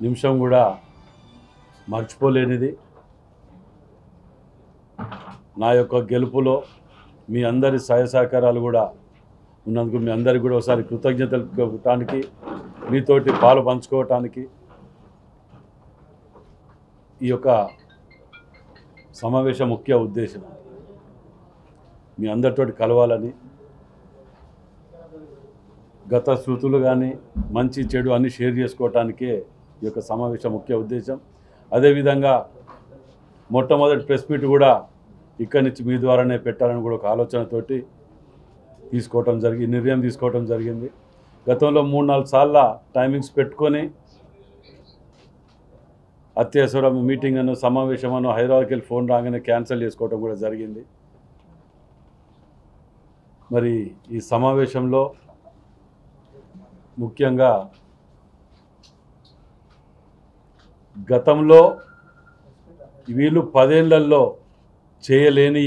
నిమిషం కూడా మర్చిపోలేనిది నా యొక్క గెలుపులో మీ అందరి సహాయ సహకారాలు కూడా ఉన్నందుకు మీ అందరికి కూడా ఒకసారి కృతజ్ఞతలు చెప్పడానికి మీతోటి పాలు పంచుకోవటానికి ఈ యొక్క సమావేశం ముఖ్య ఉద్దేశం మీ అందరితోటి కలవాలని గత శృతులు కానీ మంచి చెడు అన్ని షేర్ చేసుకోవటానికే ఈ యొక్క సమావేశం ముఖ్య ఉద్దేశం అదేవిధంగా మొట్టమొదటి ప్రెస్ మీట్ కూడా ఇక్కడి నుంచి మీ ద్వారానే పెట్టాలని కూడా ఒక ఆలోచనతోటి తీసుకోవటం జరిగి నిర్ణయం తీసుకోవటం జరిగింది గతంలో మూడు నాలుగు సార్ల టైమింగ్స్ పెట్టుకొని అత్యవసర మీటింగ్ అను సమావేశం అను హైదరాబాద్కి వెళ్ళి ఫోన్ రాగానే క్యాన్సిల్ చేసుకోవటం కూడా జరిగింది మరి ఈ సమావేశంలో ముఖ్యంగా గతంలో వీళ్ళు పదేళ్లలో చేయలేని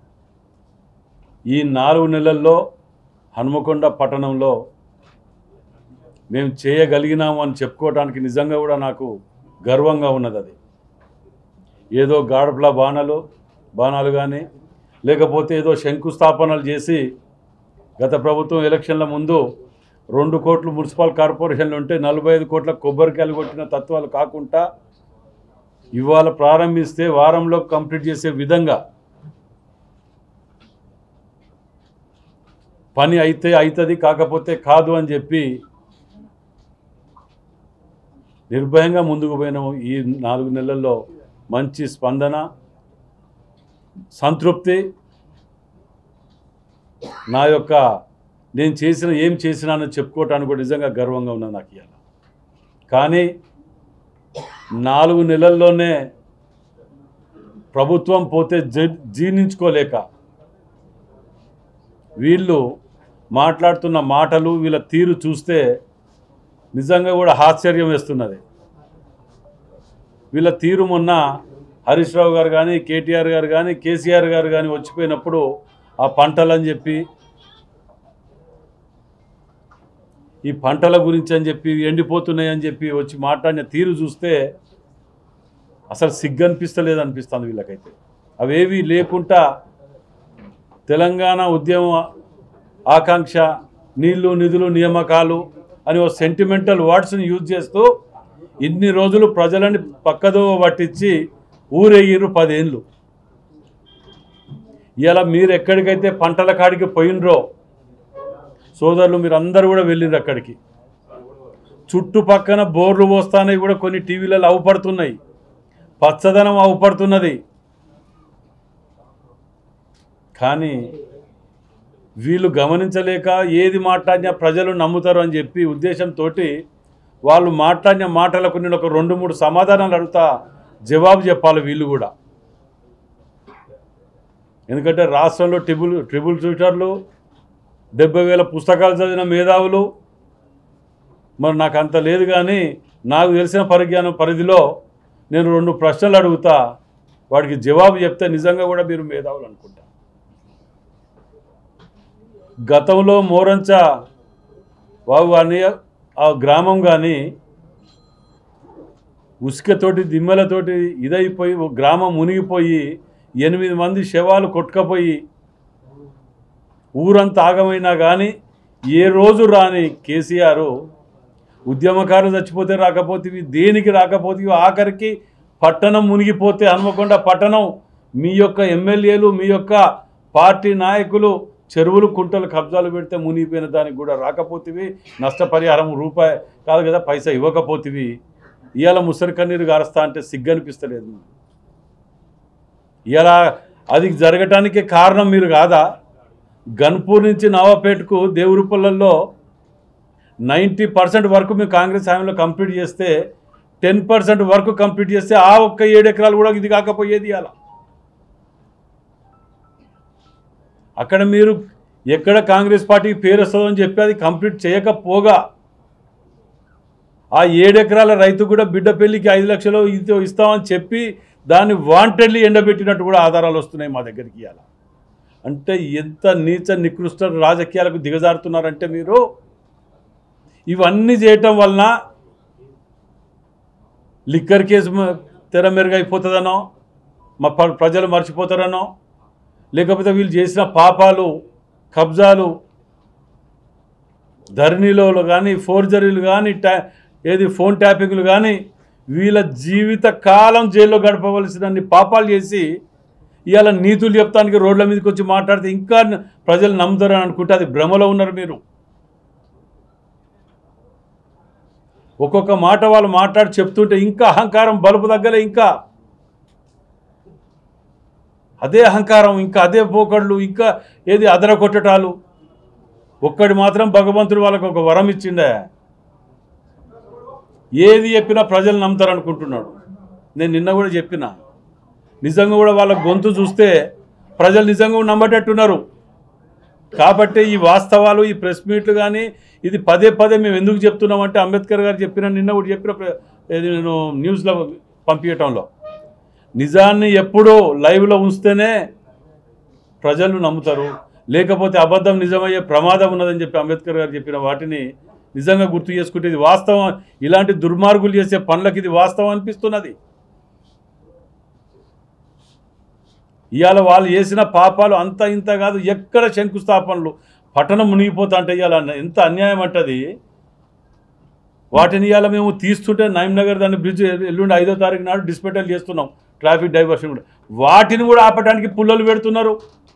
ఈ నాలుగు నెలల్లో హనుమకొండ పట్టణంలో మేము చేయగలిగినాము అని చెప్పుకోవడానికి నిజంగా కూడా నాకు గర్వంగా ఉన్నది అది ఏదో గాడప్ల బాణాలు బాణాలు కానీ లేకపోతే ఏదో శంకుస్థాపనలు చేసి గత ప్రభుత్వం ఎలక్షన్ల ముందు రెండు కోట్లు మున్సిపల్ కార్పొరేషన్లు ఉంటే నలభై ఐదు కోట్ల కొబ్బరికాయలు కొట్టిన తత్వాలు కాకుండా ఇవాళ ప్రారంభిస్తే వారంలో కంప్లీట్ చేసే విధంగా పని అయితే అవుతుంది కాకపోతే కాదు అని చెప్పి నిర్భయంగా ముందుకు పోయినాము ఈ నాలుగు నెలల్లో మంచి స్పందన సంతృప్తి నా యొక్క నేను చేసిన ఏం చేసినానని చెప్పుకోవటానికి కూడా నిజంగా గర్వంగా ఉన్నది నాకు ఇవాళ కానీ నాలుగు నెలల్లోనే ప్రభుత్వం పోతే జీ- జీర్ణించుకోలేక వీళ్ళు మాట్లాడుతున్న మాటలు వీళ్ళ తీరు చూస్తే నిజంగా కూడా ఆశ్చర్యం వేస్తున్నది వీళ్ళ తీరు మొన్న హరీష్ రావు గారు కానీ కేటీఆర్ గారు కానీ కేసీఆర్ గారు కానీ వచ్చిపోయినప్పుడు ఆ పంటలని చెప్పి ఈ పంటల గురించి అని చెప్పి ఎండిపోతున్నాయి అని చెప్పి వచ్చి మాట్లాడిన తీరు చూస్తే అసలు సిగ్గు అనిపిస్తలేదు అనిపిస్తుంది వీళ్ళకైతే అవేవి లేకుండా తెలంగాణ ఉద్యమ ఆకాంక్ష నీళ్లు నిధులు నియామకాలు అని ఓ సెంటిమెంటల్ వర్డ్స్ని యూజ్ చేస్తూ ఇన్ని రోజులు ప్రజలని పక్కదో పట్టించి ఊరేగిర్రు పదేళ్ళు ఇలా మీరు ఎక్కడికైతే పంటల కాడికి పోయినరో సోదరులు మీరు అందరూ కూడా వెళ్ళిండ్రు అక్కడికి చుట్టుపక్కన బోర్లు పోస్తానవి కూడా కొన్ని టీవీలలో అవుపడుతున్నాయి పచ్చదనం అవుపడుతున్నది కానీ వీళ్ళు గమనించలేక ఏది మాట్లాడినా ప్రజలు నమ్ముతారు అని చెప్పి ఉద్దేశంతో వాళ్ళు మాట్లాడిన మాటలకు నేను ఒక రెండు మూడు సమాధానాలు అడుగుతా జవాబు చెప్పాలి వీళ్ళు కూడా ఎందుకంటే రాష్ట్రంలో ట్రిబుల్ ట్రిబుల్ ట్యూటర్లు డెబ్బై వేల పుస్తకాలు చదివిన మేధావులు మరి నాకు అంత లేదు కానీ నాకు తెలిసిన పరిజ్ఞానం పరిధిలో నేను రెండు ప్రశ్నలు అడుగుతా వాడికి జవాబు చెప్తే నిజంగా కూడా మీరు మేధావులు అనుకుంటా గతంలో మోరంచ బాబు అని ఆ గ్రామం కానీ ఉసుకతోటి దిమ్మెలతోటి ఇదైపోయి ఓ గ్రామం మునిగిపోయి ఎనిమిది మంది శవాలు కొట్టుకపోయి ఊరంతా ఆగమైనా కానీ ఏ రోజు రాని కేసీఆర్ ఉద్యమకారులు చచ్చిపోతే రాకపోతేవి దేనికి రాకపోతేవి ఆఖరికి పట్టణం మునిగిపోతే హనుమకొండ పట్టణం మీ యొక్క ఎమ్మెల్యేలు మీ యొక్క పార్టీ నాయకులు చెరువులు కుంటలు కబ్జాలు పెడితే మునిగిపోయిన దానికి కూడా రాకపోతేవి నష్టపరిహారం రూపాయి కాదు కదా పైసా ఇవ్వకపోతేవి ఇవాళ ముసరి కన్నీరు గారుస్తా అంటే సిగ్గు అనిపిస్తలేదు ఇలా అది జరగటానికి కారణం మీరు కాదా గన్పూర్ నుంచి నవాపేటకు దేవురుపల్లలో నైంటీ పర్సెంట్ వరకు మేము కాంగ్రెస్ హామీలో కంప్లీట్ చేస్తే టెన్ పర్సెంట్ వరకు కంప్లీట్ చేస్తే ఆ ఒక్క ఏడు ఎకరాలు కూడా ఇది కాకపోయేది అలా అక్కడ మీరు ఎక్కడ కాంగ్రెస్ పార్టీకి పేరు వస్తుందని చెప్పి అది కంప్లీట్ చేయకపోగా ఆ ఏడు ఎకరాల రైతు కూడా బిడ్డ పెళ్లికి ఐదు లక్షలు ఇది ఇస్తామని చెప్పి దాన్ని వాంటెడ్లీ ఎండబెట్టినట్టు కూడా ఆధారాలు వస్తున్నాయి మా దగ్గరికి ఇవాళ అంటే ఎంత నీచ నికృష్ట రాజకీయాలకు దిగజారుతున్నారంటే మీరు ఇవన్నీ చేయటం వలన లిక్కర్ కేసు మ- తెర మెరుగైపోతుందనో మా ప్ర- ప్రజలు మర్చిపోతారనో లేకపోతే వీళ్ళు చేసిన పాపాలు కబ్జాలు ధరణిలో కానీ ఫోర్జరీలు కానీ ట్యా ఏది ఫోన్ ట్యాపింగ్లు కానీ వీళ్ళ జీవిత కాలం జైల్లో గడపవలసినన్ని పాపాలు చేసి ఇవాళ నీతులు చెప్తానికి రోడ్ల మీదకి వచ్చి మాట్లాడితే ఇంకా న- ప్రజలు నమ్ముతారని అనుకుంటే అది భ్రమలో ఉన్నారు మీరు ఒక్కొక్క మాట వాళ్ళు మాట్లాడి చెప్తుంటే ఇంకా అహంకారం బలుపు దగ్గర ఇంకా అదే అహంకారం ఇంకా అదే పోకళ్ళు ఇంకా ఏది అదర కొట్టటాలు ఒక్కడి మాత్రం భగవంతుడు వాళ్ళకు ఒక వరం ఇచ్చిండే ఏది చెప్పినా ప్రజలు నమ్ముతారు అనుకుంటున్నాడు నేను నిన్న కూడా చెప్పిన నిజంగా కూడా వాళ్ళ గొంతు చూస్తే ప్రజలు నిజంగా కూడా నమ్మటట్టున్నారు కాబట్టి ఈ వాస్తవాలు ఈ ప్రెస్ మీట్లు కానీ ఇది పదే పదే మేము ఎందుకు చెప్తున్నామంటే అంబేద్కర్ గారు చెప్పిన నిన్న కూడా చెప్పిన ప్ర- ఏది నేను న్యూస్లో పంపించటంలో నిజాన్ని ఎప్పుడూ లైవ్లో ఉంచితేనే ప్రజలు నమ్ముతారు లేకపోతే అబద్ధం నిజమయ్యే ప్రమాదం ఉన్నదని చెప్పి అంబేద్కర్ గారు చెప్పిన వాటిని నిజంగా గుర్తు చేసుకుంటే ఇది వాస్తవం ఇలాంటి దుర్మార్గులు చేసే పనులకి ఇది వాస్తవం అనిపిస్తున్నది ఇవాళ వాళ్ళు చేసిన పాపాలు అంత ఇంత కాదు ఎక్కడ శంకుస్థాపనలు పట్టణం మునిగిపోతా అంటే ఇవాళ ఎంత అన్యాయం అంటది వాటిని ఇవాళ మేము తీస్తుంటే నగర్ దాన్ని బ్రిడ్జ్ ఎల్లుండి ఐదో తారీఖు నాడు డిస్పెటల్ చేస్తున్నాం ట్రాఫిక్ డైవర్షన్ కూడా వాటిని కూడా ఆపడానికి పుల్లలు పెడుతున్నారు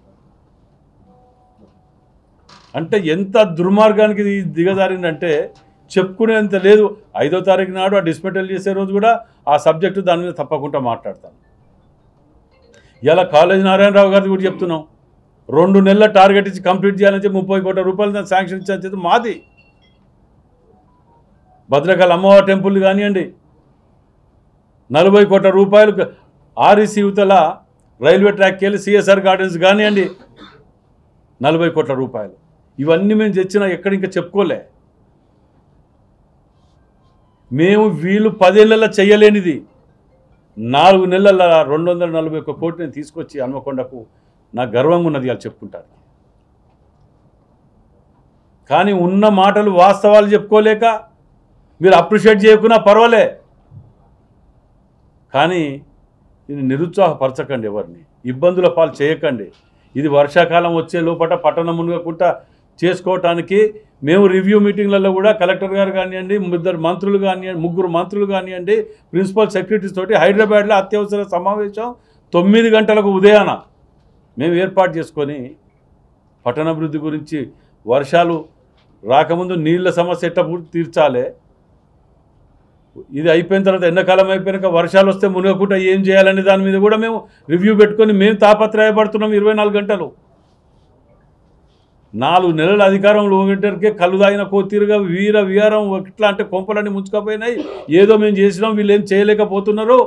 అంటే ఎంత దుర్మార్గానికి ఇది దిగజారిందంటే చెప్పుకునేంత లేదు ఐదో తారీఖు నాడు ఆ డిస్పెటల్ చేసే రోజు కూడా ఆ సబ్జెక్టు దాని మీద తప్పకుండా మాట్లాడతాను ఇలా కాలేజ్ నారాయణరావు గారిది కూడా చెప్తున్నాం రెండు నెలల టార్గెట్ ఇచ్చి కంప్లీట్ చేయాలని చెప్పి ముప్పై కోట్ల రూపాయలు దాన్ని శాంక్షన్ ఇచ్చేది మాది భద్రకాళ అమ్మవారి టెంపుల్ కానివ్వండి నలభై కోట్ల రూపాయలు ఆర్ఈసీ యువతల రైల్వే ట్రాక్కి వెళ్ళి సిఎస్ఆర్ గార్డెన్స్ కానివ్వండి నలభై కోట్ల రూపాయలు ఇవన్నీ మేము తెచ్చినా ఎక్కడ ఇంకా చెప్పుకోలే మేము వీళ్ళు పదేళ్లలో చేయలేనిది నాలుగు నెలల రెండు వందల నలభై ఒక్క కోటి నేను తీసుకొచ్చి హన్మకొండకు నా గర్వంగా ఉన్నది వాళ్ళు చెప్పుకుంటారు కానీ ఉన్న మాటలు వాస్తవాలు చెప్పుకోలేక మీరు అప్రిషియేట్ చేయకున్నా పర్వాలే కానీ ఇది నిరుత్సాహపరచకండి ఎవరిని ఇబ్బందుల పాలు చేయకండి ఇది వర్షాకాలం వచ్చే లోపల పట్టణం మునగకుండా చేసుకోవటానికి మేము రివ్యూ మీటింగ్లలో కూడా కలెక్టర్ గారు కానివ్వండి ఇద్దరు మంత్రులు కానివ్వండి ముగ్గురు మంత్రులు కానివ్వండి ప్రిన్సిపల్ సెక్రటరీస్ తోటి హైదరాబాద్లో అత్యవసర సమావేశం తొమ్మిది గంటలకు ఉదయాన మేము ఏర్పాటు చేసుకొని పట్టణాభివృద్ధి గురించి వర్షాలు రాకముందు నీళ్ళ సమస్య ఎట్ట పూర్తి తీర్చాలి ఇది అయిపోయిన తర్వాత ఎండాకాలం అయిపోయాక వర్షాలు వస్తే మునగకుండా ఏం చేయాలనే దాని మీద కూడా మేము రివ్యూ పెట్టుకొని మేము తాపత్రయపడుతున్నాం ఇరవై నాలుగు గంటలు నాలుగు నెలల అధికారంలో ఒకటికే కళ్ళు తాగిన కోతీరుగా వీర వీరం ఎట్లా అంటే కొంపలన్నీ ముంచుకపోయినాయి ఏదో మేము చేసినాం వీళ్ళు ఏం చేయలేకపోతున్నారు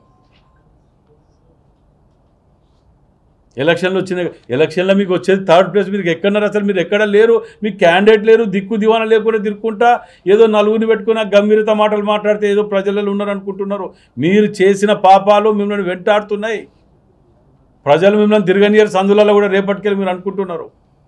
ఎలక్షన్లు వచ్చినాయి ఎలక్షన్లో మీకు వచ్చేది థర్డ్ ప్లేస్ మీరు ఎక్కడన్నారు అసలు మీరు ఎక్కడ లేరు మీకు క్యాండిడేట్ లేరు దిక్కు దివాన లేకుండా దిక్కుంటా ఏదో నలుగురిని పెట్టుకుని ఆ గంభీరత మాటలు మాట్లాడితే ఏదో ప్రజలలో ఉన్నారు అనుకుంటున్నారు మీరు చేసిన పాపాలు మిమ్మల్ని వెంటాడుతున్నాయి ప్రజలు మిమ్మల్ని తిరగనియరు సందులలో కూడా రేపటికెళ్ళి మీరు అనుకుంటున్నారు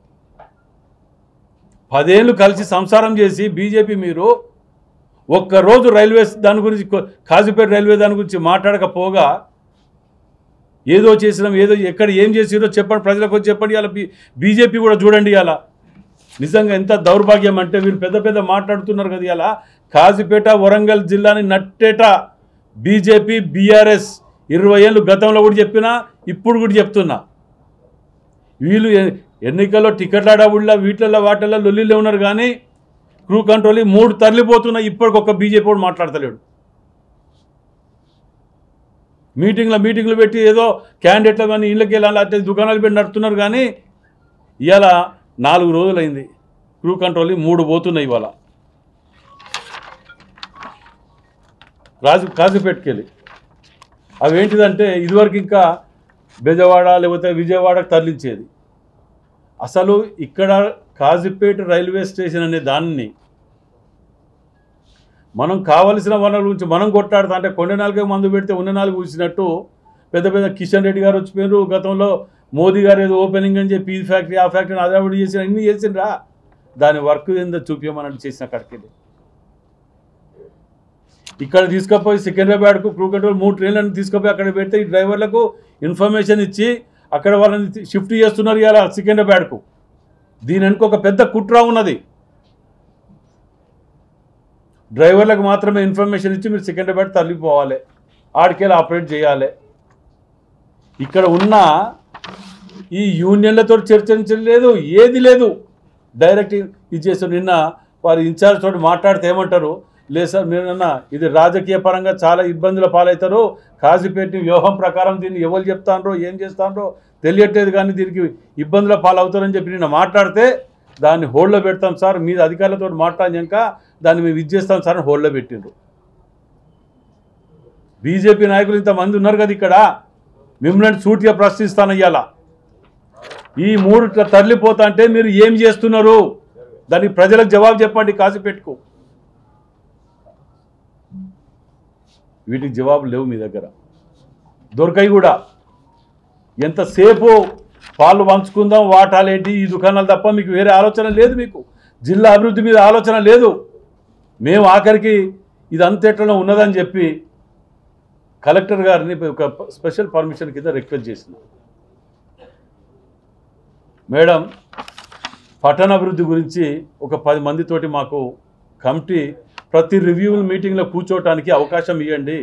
పదేళ్ళు కలిసి సంసారం చేసి బీజేపీ మీరు ఒక్కరోజు రైల్వే దాని గురించి కొ- కాజీపేట రైల్వే దాని గురించి మాట్లాడకపోగా ఏదో చేసినాం ఏదో ఎక్కడ ఏం చేసిరో చెప్పండి ప్రజలకు వచ్చి చెప్పండి ఇలా బీజేపీ కూడా చూడండి ఇలా నిజంగా ఎంత దౌర్భాగ్యం అంటే మీరు పెద్ద పెద్ద మాట్లాడుతున్నారు కదా ఇలా కాజీపేట వరంగల్ జిల్లాని నట్టేట బీజేపీ బీఆర్ఎస్ ఇరవై ఏళ్ళు గతంలో కూడా చెప్పినా ఇప్పుడు కూడా చెప్తున్నా వీళ్ళు ఎ- ఎన్నికల్లో టికెట్ల డబ్బుల్లో వీటిల్లో వాటిల్లో లొల్లిలో ఉన్నారు కానీ క్రూ కంట్రోల్ ఈ మూడు తరలిపోతున్నాయి ఇప్పటికొక బీజేపీ కూడా మాట్లాడతలేడు మీటింగ్లో మీటింగ్లు పెట్టి ఏదో క్యాండిడేట్లు కానీ ఇళ్ళకి వెళ్ళాలి అంటే దుకాణాలు పెట్టి నడుపుతున్నారు కానీ ఇవాళ నాలుగు రోజులైంది క్రూ కంట్రోల్ మూడు పోతున్నాయి ఇవాళ రాజు కాజుపేటకెళ్ళి అవి ఏంటిదంటే ఇదివరకు ఇంకా బెజవాడ లేకపోతే విజయవాడకు తరలించేది అసలు ఇక్కడ కాజీపేట రైల్వే స్టేషన్ అనే దాన్ని మనం కావలసిన వనరుల గురించి మనం కొట్టాడుతా అంటే కొండ నాలుగే మందు పెడితే ఉన్న నాలుగు ఊసినట్టు పెద్ద పెద్ద కిషన్ రెడ్డి గారు వచ్చిపోయారు గతంలో మోదీ గారు ఏదో ఓపెనింగ్ అని చెప్పి ఈ ఫ్యాక్టరీ ఆ ఫ్యాక్టరీ అదావిడి చేసిన అన్ని చేసిండ్రా దాని వర్క్ ఏందో చూపించమని చేసిన అక్కడికి ఇక్కడ తీసుకుపోయి సికింద్రాబాద్కు క్రూ కంట్రోల్ మూడు ట్రైన్లను తీసుకుపోయి అక్కడ పెడితే ఈ డ్రైవర్లకు ఇన్ఫర్మేషన్ ఇచ్చి అక్కడ వాళ్ళని తి- షిఫ్ట్ చేస్తున్నారు ఇలా సికింద్రాబాద్కు దీని వెనుక ఒక పెద్ద కుట్ర ఉన్నది డ్రైవర్లకు మాత్రమే ఇన్ఫర్మేషన్ ఇచ్చి మీరు సికింద్రాబాద్ తరలిపోవాలి ఆడికెళ్ళి ఆపరేట్ చేయాలి ఇక్కడ ఉన్న ఈ యూనియన్లతో చర్చించలేదు ఏది లేదు డైరెక్ట్ ఇది చేస్తారు నిన్న వారి ఇన్ఛార్జ్ తోటి మాట్లాడితే ఏమంటారు లేదు సార్ నిన్న ఇది రాజకీయ పరంగా చాలా ఇబ్బందుల పాలవుతారు కాజీపేట వ్యూహం ప్రకారం దీన్ని ఎవరు చెప్తానరో ఏం చేస్తానరో తెలియట్లేదు కానీ దీనికి ఇబ్బందుల పాలవుతారని చెప్పి నిన్న మాట్లాడితే దాన్ని హోల్డ్లో పెడతాం సార్ మీద అధికారులతో మాట్లాడినాక దాన్ని మేము ఇది చేస్తాం సార్ అని హోల్డ్లో పెట్టిండ్రు బీజేపీ నాయకులు ఇంతమంది ఉన్నారు కదా ఇక్కడ మిమ్మల్ని సూటిగా ప్రశ్నిస్తాను ఇవాళ ఈ మూడు ఇట్లా తరలిపోతా అంటే మీరు ఏం చేస్తున్నారు దానికి ప్రజలకు జవాబు చెప్పండి కాసిపెట్టుకు వీటికి జవాబు లేవు మీ దగ్గర దొరకాయి కూడా ఎంతసేపు పాలు పంచుకుందాం వాటాలేంటి ఈ దుకాణాలు తప్ప మీకు వేరే ఆలోచన లేదు మీకు జిల్లా అభివృద్ధి మీద ఆలోచన లేదు మేము ఆఖరికి ఇదంతా ఎట్లా ఉన్నదని చెప్పి కలెక్టర్ గారిని ఒక స్పెషల్ పర్మిషన్ కింద రిక్వెస్ట్ చేసిన మేడం పట్టణాభివృద్ధి గురించి ఒక పది మందితోటి మాకు కమిటీ ప్రతి రివ్యూ మీటింగ్లో కూర్చోవటానికి అవకాశం ఇవ్వండి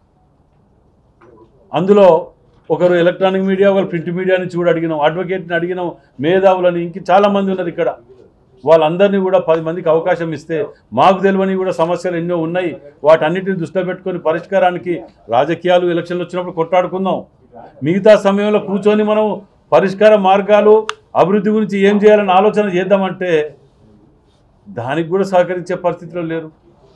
అందులో ఒకరు ఎలక్ట్రానిక్ మీడియా ఒకరు ప్రింట్ మీడియా నుంచి కూడా అడిగినాం అడ్వకేట్ని అడిగినాం మేధావులని ఇంక చాలా మంది ఉన్నారు ఇక్కడ వాళ్ళందరినీ కూడా పది మందికి అవకాశం ఇస్తే మాకు తెలియని కూడా సమస్యలు ఎన్నో ఉన్నాయి వాటన్నిటిని దృష్టిలో పెట్టుకొని పరిష్కారానికి రాజకీయాలు ఎలక్షన్లు వచ్చినప్పుడు కొట్లాడుకుందాం మిగతా సమయంలో కూర్చొని మనం పరిష్కార మార్గాలు అభివృద్ధి గురించి ఏం చేయాలని ఆలోచన చేద్దామంటే దానికి కూడా సహకరించే పరిస్థితిలో లేరు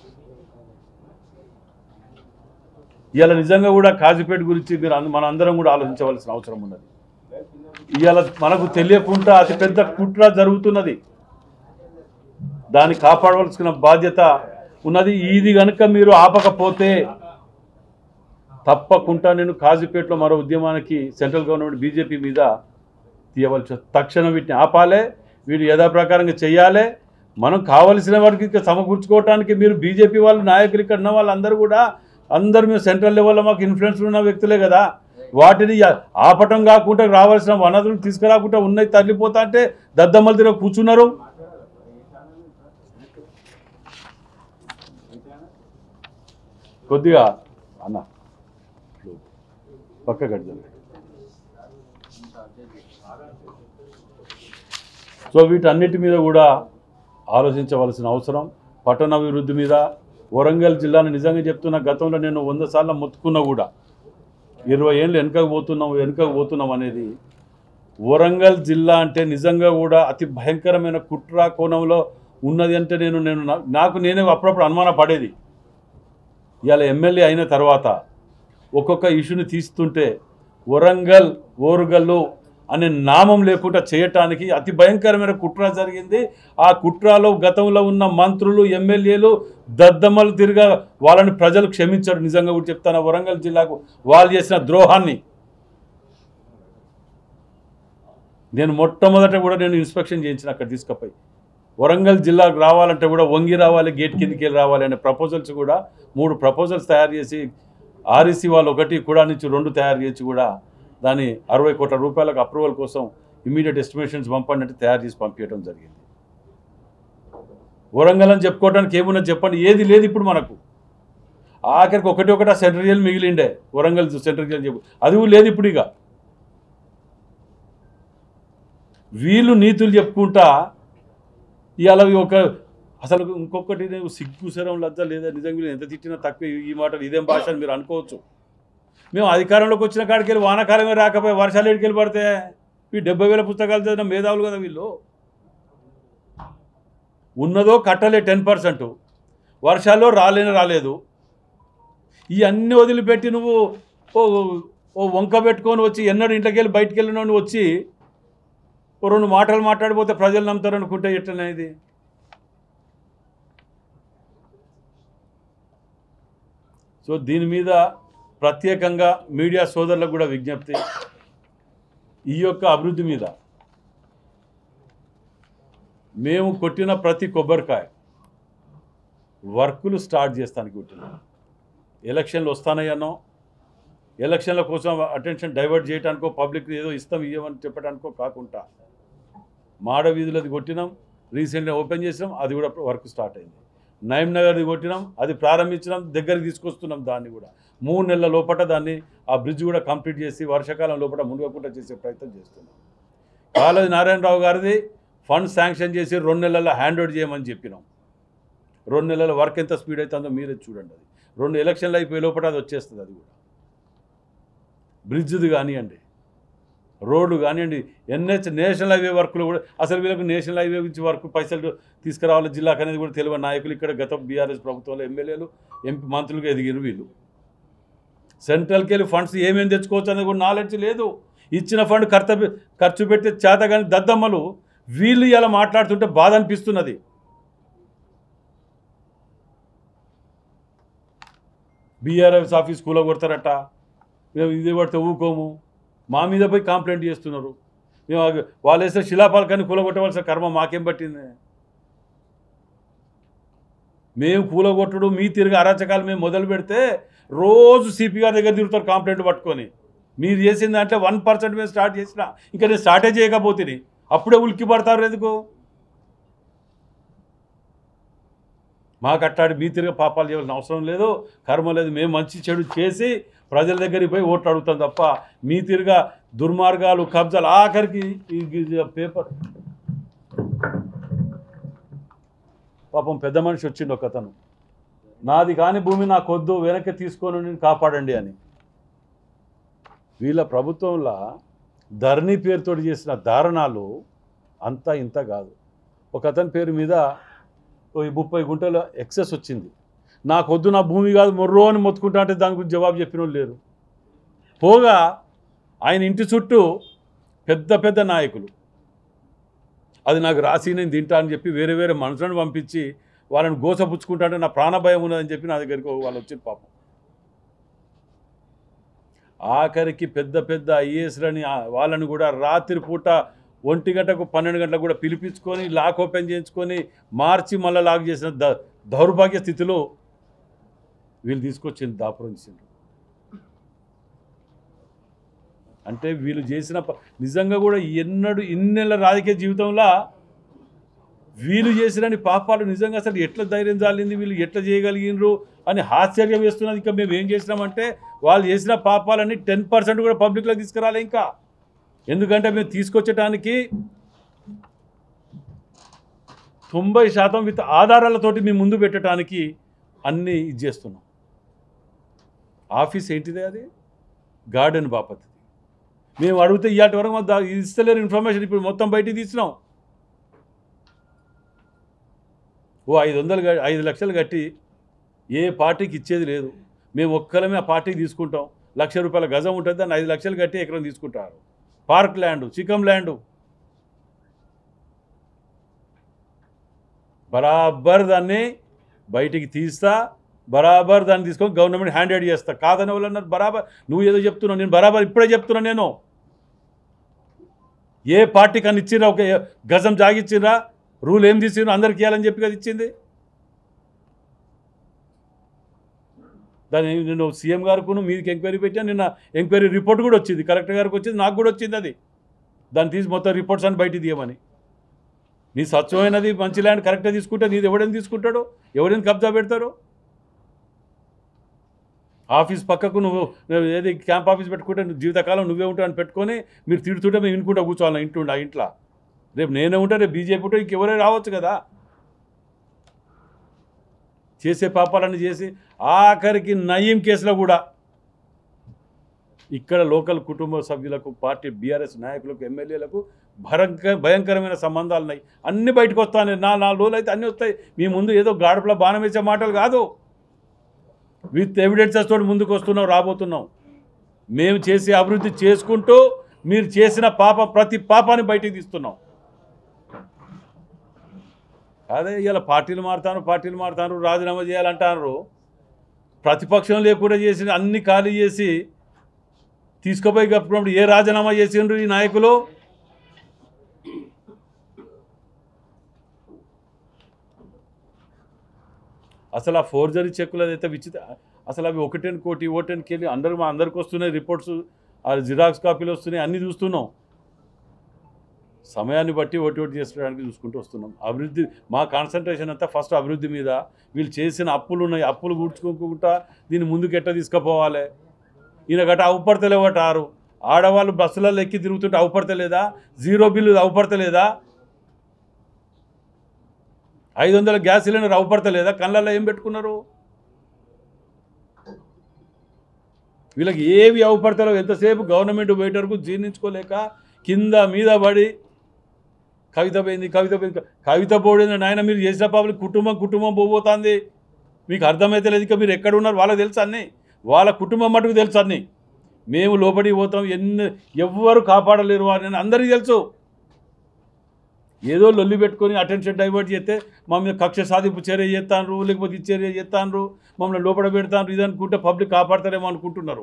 ఇవాళ నిజంగా కూడా కాజీపేట గురించి మీరు అంద- మన అందరం కూడా ఆలోచించవలసిన అవసరం ఉన్నది ఇవాళ మనకు తెలియకుండా అతిపెద్ద కుట్ర జరుగుతున్నది దాన్ని కాపాడవలసిన బాధ్యత ఉన్నది ఇది కనుక మీరు ఆపకపోతే తప్పకుండా నేను కాజీపేటలో మరో ఉద్యమానికి సెంట్రల్ గవర్నమెంట్ బీజేపీ మీద తీయవలసి వస్తుంది. తక్షణం వీటిని ఆపాలి వీరు యథాప్రకారంగా చేయాలి మనం కావలసిన వారికి ఇంకా సమకూర్చుకోవటానికి మీరు బీజేపీ వాళ్ళు నాయకులు ఇక్కడ ఉన్న వాళ్ళందరూ కూడా అందరూ మేము సెంట్రల్ లెవెల్లో మాకు ఇన్ఫ్లుయెన్స్ ఉన్న వ్యక్తులే కదా వాటిని య- ఆపటం కాకుండా రావాల్సిన వనరులు తీసుకురాకుండా ఉన్నాయి తరలిపోతా అంటే దద్దమ్మల దగ్గర కూర్చున్నారు కొద్దిగా అన్న పక్క కడతాను సో వీటన్నిటి మీద కూడా ఆలోచించవలసిన అవసరం పట్టణాభివృద్ధి మీద వరంగల్ జిల్లాని నిజంగా చెప్తున్న గతంలో నేను వంద సార్లు మొత్తుకున్నా కూడా ఇరవై ఏళ్ళు వెనుకకు పోతున్నాం వెనుకకు పోతున్నాం అనేది వరంగల్ జిల్లా అంటే నిజంగా కూడా అతి భయంకరమైన కుట్ర కోణంలో ఉన్నది అంటే నేను నేను నా- నాకు నేనే అప్పుడప్పుడు అనుమాన పడేది ఇవాళ ఎమ్మెల్యే అయిన తర్వాత ఒక్కొక్క ఇష్యూని తీస్తుంటే వరంగల్ ఓరుగల్లు అనే నామం లేకుండా చేయటానికి అతి భయంకరమైన కుట్ర జరిగింది ఆ కుట్రలో గతంలో ఉన్న మంత్రులు ఎమ్మెల్యేలు దద్దమ్మలు తిరిగా వాళ్ళని ప్రజలు క్షమించారు నిజంగా కూడా చెప్తాను వరంగల్ జిల్లాకు వాళ్ళు చేసిన ద్రోహాన్ని నేను మొట్టమొదట కూడా నేను ఇన్స్పెక్షన్ చేయించిన అక్కడ తీసుకుపోయి వరంగల్ జిల్లాకు రావాలంటే కూడా వంగి రావాలి గేట్ కిందికి వెళ్ళి రావాలి అనే ప్రపోజల్స్ కూడా మూడు ప్రపోజల్స్ తయారు చేసి ఆర్ఈసీ వాళ్ళు ఒకటి కూడా నుంచి రెండు తయారు చేసి కూడా దాని అరవై కోట్ల రూపాయలకు అప్రూవల్ కోసం ఇమీడియట్ ఎస్టిమేషన్స్ పంపండి అంటే తయారు చేసి పంపించడం జరిగింది వరంగల్ అని చెప్పుకోవడానికి ఏమున్నా చెప్పండి ఏది లేదు ఇప్పుడు మనకు ఆఖరికి ఒకటి ఒకటి సెంట్రల్ జైలు మిగిలిండే వరంగల్ సెంట్రల్ జైలు చెప్పు అది కూడా లేదు ఇప్పుడు ఇక వీళ్ళు నీతులు చెప్పుకుంటా ఇవాళ ఒక అసలు ఇంకొకటి నేను సిగ్గు శరం లజ్జ లేదా నిజంగా వీళ్ళు ఎంత తిట్టినా తక్కువ ఈ- ఈ మాటలు ఇదేం భాష అని మీరు అనుకోవచ్చు మేము అధికారంలోకి వచ్చిన కాడికి వెళ్ళి వానాకాలమే రాకపోయి వర్షాలు ఎడికెళ్ళి పడితే ఈ డెబ్బై వేల పుస్తకాలు చదివిన మేధావులు కదా వీళ్ళు ఉన్నదో కట్టలే టెన్ పర్సెంట్ వర్షాల్లో రాలేని రాలేదు ఈ అన్ని వదిలిపెట్టి నువ్వు ఓ ఓ వంక పెట్టుకొని వచ్చి ఎన్నడూ ఇంట్లోకి వెళ్ళి బయటికి వెళ్ళిన వచ్చి ఓ రెండు మాటలు మాట్లాడిపోతే ప్రజలు నమ్ముతారు అనుకుంటే ఎట్లనే ఇది సో దీని మీద ప్రత్యేకంగా మీడియా సోదరులకు కూడా విజ్ఞప్తి ఈ యొక్క అభివృద్ధి మీద మేము కొట్టిన ప్రతి కొబ్బరికాయ వర్కులు స్టార్ట్ చేస్తానికి కొట్టినాం ఎలక్షన్లు వస్తానయ్యానో ఎలక్షన్ల కోసం అటెన్షన్ డైవర్ట్ చేయడానికో పబ్లిక్ ఏదో ఇస్తాం ఇవ్వమని చెప్పడానికో కాకుండా మాడ వీధులది కొట్టినాం రీసెంట్గా ఓపెన్ చేసినాం అది కూడా వర్క్ స్టార్ట్ అయింది నయం నగర్ది కొట్టినాం అది ప్రారంభించినాం దగ్గరికి తీసుకొస్తున్నాం దాన్ని కూడా మూడు నెలల లోపల దాన్ని ఆ బ్రిడ్జ్ కూడా కంప్లీట్ చేసి వర్షాకాలం లోపల మునుగకుండా చేసే ప్రయత్నం చేస్తున్నాం కాలేజీ నారాయణరావు గారిది ఫండ్ శాంక్షన్ చేసి రెండు నెలల్లో హ్యాండ్ ఓవర్ చేయమని చెప్పినాం రెండు నెలల వర్క్ ఎంత స్పీడ్ అవుతుందో మీరే చూడండి అది రెండు ఎలక్షన్లు అయిపోయే లోపల అది వచ్చేస్తుంది అది కూడా బ్రిడ్జ్ది కానివ్వండి రోడ్డు కానివ్వండి ఎన్హెచ్ నేషనల్ హైవే వర్క్లు కూడా అసలు వీళ్ళకు నేషనల్ హైవే గురించి వర్క్ పైసలు తీసుకురావాలి జిల్లాకు అనేది కూడా తెలియని నాయకులు ఇక్కడ గత బీఆర్ఎస్ ప్రభుత్వంలో ఎమ్మెల్యేలు ఎంపీ మంత్రులుగా ఎదిగిరు వీళ్ళు సెంట్రల్కి వెళ్ళి ఫండ్స్ ఏమేమి తెచ్చుకోవచ్చు అనేది కూడా నాలెడ్జ్ లేదు ఇచ్చిన ఫండ్ కర్త ఖర్చు పెట్టే చేత కానీ దద్దమ్మలు వీళ్ళు ఇలా మాట్లాడుతుంటే బాధ అనిపిస్తున్నది బీఆర్ఎస్ ఆఫీస్ కూలగొడతారట మేము ఇది పడితే ఊకోము మా మీద పోయి కంప్లైంట్ చేస్తున్నారు మేము అవి- వాళ్ళు వేసే శిలాపాలకాన్ని కూలగొట్టవలసిన కర్మ మాకేం పట్టింది మేము కూలగొట్టడు మీ తిరిగి అరాచకాలు మేము మొదలు పెడితే రోజు సిపి గారి దగ్గర తిరుగుతారు కంప్లైంట్ పట్టుకొని మీరు చేసిన దాంట్లో వన్ పర్సెంట్ మేము స్టార్ట్ చేసిన ఇంకా నేను స్టార్టే చేయకపోతే అప్పుడే ఉలిక్కి పడతారు ఎందుకు మాకు అట్టాడి మీ తిరిగి పాపాలు చేయాల్సిన అవసరం లేదు కర్మ లేదు మేము మంచి చెడు చేసి ప్రజల దగ్గరికి పోయి ఓట్లు అడుగుతాం తప్ప మీ తిరిగా దుర్మార్గాలు కబ్జాలు ఆఖరికి ఈ ఈ పేపర్ పాపం పెద్ద మనిషి వచ్చిండు ఒక అతను నాది కాని భూమి నాకు వద్దు వెనక్కి తీసుకొని నేను కాపాడండి అని వీళ్ళ ప్రభుత్వంలో ధరణి పేరుతో చేసిన దారుణాలు అంతా ఇంత కాదు ఒక అతని పేరు మీద ఓ ఈ ముప్పై గుంటల ఎక్సెస్ వచ్చింది నాకు వద్దు నా భూమి కాదు మొర్రో అని మొత్తుకుంటా అంటే దాని గురించి జవాబు చెప్పిన వాళ్ళు లేరు పోగా ఆయన ఇంటి చుట్టూ పెద్ద పెద్ద నాయకులు అది నాకు రాసి నేను తింటా అని చెప్పి వేరే వేరే మనుషులను పంపించి వాళ్ళని గోసపుచ్చుకుంటా అంటే నా ప్రాణ భయం ఉన్నదని చెప్పి నా దగ్గరికి వాళ్ళు వచ్చిన పాపం ఆఖరికి పెద్ద పెద్ద ఐఏఎస్లని వాళ్ళని కూడా రాత్రి పూట ఒంటి గంటకు పన్నెండు గంటలకు కూడా పిలిపించుకొని లాక్ ఓపెన్ చేయించుకొని మార్చి మళ్ళీ లాక్ చేసిన ద దౌర్భాగ్య స్థితిలో వీళ్ళు తీసుకొచ్చింది దాపురం చేసిండ్రు అంటే వీళ్ళు చేసిన ప- నిజంగా కూడా ఎన్నడూ ఇన్నేళ్ళ రాజకీయ జీవితంలో వీళ్ళు చేసినని పాపాలు నిజంగా అసలు ఎట్లా ధైర్యం జాలింది వీళ్ళు ఎట్లా చేయగలిగినరు అని ఆశ్చర్యం వేస్తున్నది ఇంకా మేము ఏం చేసినామంటే వాళ్ళు చేసిన పాపాలని టెన్ పర్సెంట్ కూడా పబ్లిక్లోకి తీసుకురాలే ఇంకా ఎందుకంటే మేము తీసుకొచ్చటానికి తొంభై శాతం విత్ ఆధారాలతోటి మేము ముందు పెట్టడానికి అన్నీ ఇది చేస్తున్నాం ఆఫీస్ ఏంటిదే అది గార్డెన్ బాపతి మేము అడిగితే ఇవాటి వరకు మాకు దా- ఇస్తలేరు ఇన్ఫర్మేషన్ ఇప్పుడు మొత్తం బయటికి తీసినాం ఓ ఐదు వందలు గ- ఐదు లక్షలు కట్టి ఏ పార్టీకి ఇచ్చేది లేదు మేము ఒక్కలమే ఆ పార్టీకి తీసుకుంటాం లక్ష రూపాయల గజం ఉంటుంది దాన్ని ఐదు లక్షలు కట్టి ఎకరం తీసుకుంటారు పార్క్ ల్యాండ్ చికం ల్యాండ్ బరాబర్ దాన్ని బయటికి తీస్తా బరాబర్ దాన్ని తీసుకొని గవర్నమెంట్ హ్యాండ్ అవుట్ చేస్తా కాదని వాళ్ళు అన్నారు బరాబర్ నువ్వు ఏదో చెప్తున్నావు నేను బరాబర్ ఇప్పుడే చెప్తున్నా నేను ఏ పార్టీకి అని ఇచ్చిరా ఒక గజం జాగిచ్చిరా రూల్ ఏం తీసిరా అందరికి ఇవ్వాలని చెప్పి కదా ఇచ్చింది దాని నేను సీఎం గారికి మీదికి ఎంక్వైరీ పెట్టాను నిన్న ఎంక్వైరీ రిపోర్ట్ కూడా వచ్చింది కలెక్టర్ గారికి వచ్చింది నాకు కూడా వచ్చింది అది దాన్ని తీసి మొత్తం రిపోర్ట్స్ అని బయటికి తీయమని నీ స్వచ్ఛమైనది మంచి ల్యాండ్ కరెక్ట్గా తీసుకుంటే నీది ఎవడని తీసుకుంటాడు ఎవడని కబ్జా పెడతారు ఆఫీస్ పక్కకు నువ్వు నువ్వు ఏది క్యాంప్ ఆఫీస్ పెట్టుకుంటే నువ్వు జీవితకాలం నువ్వే ఉంటావు అని పెట్టుకొని మీరు తిడుతుంటే మేము వినుకుంటా కూర్చోవాలి ఇంటుండ ఆ ఇంట్లో రేపు నేనే ఉంటా రేపు బీజేపీ ఉంటే ఇంకెవరే రావచ్చు కదా చేసే పాపాలన్నీ చేసి ఆఖరికి నయీం కేసులో కూడా ఇక్కడ లోకల్ కుటుంబ సభ్యులకు పార్టీ బీఆర్ఎస్ నాయకులకు ఎమ్మెల్యేలకు భయంకర భయంకరమైన సంబంధాలు ఉన్నాయి అన్ని బయటకు వస్తాయి నా నాలుగు రోజులు అయితే అన్నీ వస్తాయి మీ ముందు ఏదో గాడపల బాణం వేసే మాటలు కాదు విత్ ఎవిడెన్సెస్ తోటి ముందుకు వస్తున్నాం రాబోతున్నాం మేము చేసే అభివృద్ధి చేసుకుంటూ మీరు చేసిన పాప ప్రతి పాపాన్ని బయటికి తీస్తున్నాం అదే ఇలా పార్టీలు మారుతాను పార్టీలు మారుతాను రాజీనామా చేయాలంటారు ప్రతిపక్షం లేకుండా చేసిన అన్ని ఖాళీ చేసి తీసుకుపోయి కప్పుకున్నప్పుడు ఏ రాజీనామా చేసిండ్రు ఈ నాయకులు అసలు ఆ ఫోర్జరీ చెక్కులు అయితే విచిత్ర అసలు అవి ఒకటెన్ కోటి ఓటెన్కి వెళ్ళి అందరు మా అందరికి వస్తున్నాయి రిపోర్ట్స్ ఆ జిరాక్స్ కాపీలు వస్తున్నాయి అన్నీ చూస్తున్నాం సమయాన్ని బట్టి ఓటి ఓటి చేసుకోవడానికి చూసుకుంటూ వస్తున్నాం అభివృద్ధి మా కాన్సన్ట్రేషన్ అంతా ఫస్ట్ అభివృద్ధి మీద వీళ్ళు చేసిన అప్పులు ఉన్నాయి అప్పులు కూర్చుకోకుండా దీన్ని ముందుకు ఎట్లా తీసుకుపోవాలి ఈయన గట్ట అవుపడతలేవట ఆరు ఆడవాళ్ళు బస్సులలో ఎక్కి తిరుగుతుంటే అవుపడతలేదా జీరో బిల్లు అవుపడతలేదా ఐదు వందల గ్యాస్ సిలిండర్ అవుపడతలేదా కళ్ళల్లో ఏం పెట్టుకున్నారు వీళ్ళకి ఏవి అవుపడతారో ఎంతసేపు గవర్నమెంట్ వెయిటర్కు జీర్ణించుకోలేక కింద మీద పడి కవిత పోయింది కవిత పోయింది కవిత పోయింది నాయన మీరు చేసిన పాపలు కుటుంబం కుటుంబం పోబోతుంది మీకు అర్థమైతే లేదు ఇక మీరు ఎక్కడ ఉన్నారు వాళ్ళకి తెలుసు అన్నీ వాళ్ళ కుటుంబం మటుకు తెలుసు అన్నీ మేము లోపలికి పోతాం ఎన్ని ఎవ్వరు కాపాడలేరు అని అందరికీ తెలుసు ఏదో లొల్లి పెట్టుకొని అటెన్షన్ డైవర్ట్ చేస్తే మా మీద కక్ష సాధింపు చర్య చేస్తాను లేకపోతే ఈ చర్య చేస్తాను మమ్మల్ని లోపల పెడతాను ఇది అనుకుంటే పబ్లిక్ కాపాడతారేమో అనుకుంటున్నారు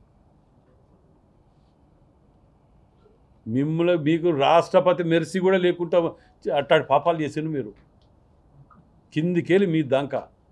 మిమ్మల్ని మీకు రాష్ట్రపతి మెరిసి కూడా లేకుండా అట్టాడి పాపాలు చేసిండు మీరు కిందికెళ్ళి మీ దాకా